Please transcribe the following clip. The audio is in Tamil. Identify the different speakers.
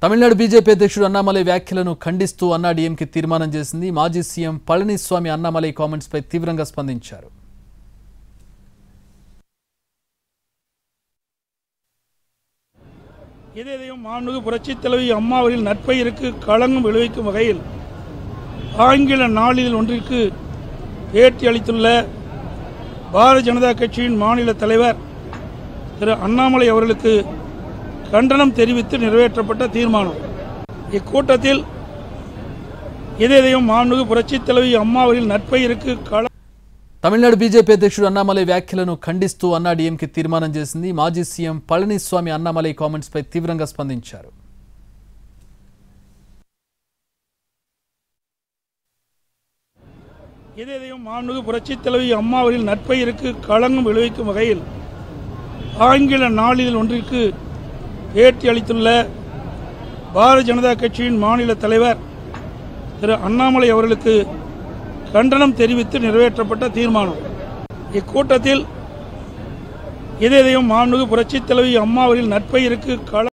Speaker 1: తమిళనాడు బీజేపీ అధ్యక్షుడు అన్నామలై వ్యాఖ్యలను ఖండిస్తూ అన్నా డీఎంకే తీర్మానం చేసింది మాజీ సీఎం పళనిస్వామి అన్నామలై కామెంట్స్ పై తీవ్రంగా స్పందించారు
Speaker 2: இதயம் மாண்புமிகு புரட்சித் தலைவி அம்மாவரின் நற்பெயருக்கு களங்கம் விளைவிக்கும் வகையில் ஆங்கில நாளிதழ் ஒன்றிற்கு பேட்டி அளித்துள்ள பாரதிய ஜனதா கட்சியின் மாநில தலைவர் திரு அண்ணாமலை அவர்களுக்கு கண்டனம் தெரிவித்து நிறைவேற்றப்பட்ட தீர்மானம் இக்கூட்டத்தில் இதயம் மாண்புமிகு புரட்சித் தலைவி அம்மாவரின் நற்பெயருக்கு கள
Speaker 1: తమిళనాడు బీజేపీ అధ్యక్షుడు అన్నామలై వ్యాఖ్యలను ఖండిస్తూ అన్నా డీఎంకే తీర్మానం చేసింది మాజీ సీఎం పళనిస్వామి అన్నామలై కామెంట్స్ పై తీవ్రంగా స్పందించారు
Speaker 2: இதயம் மாண்புமிகு புரட்சித் தலைவி அம்மாவரின் நற்பெயருக்கு களங்கம் விளைவிக்கும் வகையில் ஆங்கில நாளிதழ் ஒன்றிற்கு பேட்டி அளித்துள்ள பாரதிய ஜனதா கட்சியின் மாநில தலைவர் திரு அண்ணாமலை அவர்களுக்கு கண்டனம் தெரிவித்து நிறைவேற்றப்பட்ட தீர்மானம் இக்கூட்டத்தில் இதயம் மாண்புமிகு புரட்சித் தலைவி அம்மாவரின் நற்பெயருக்கு கள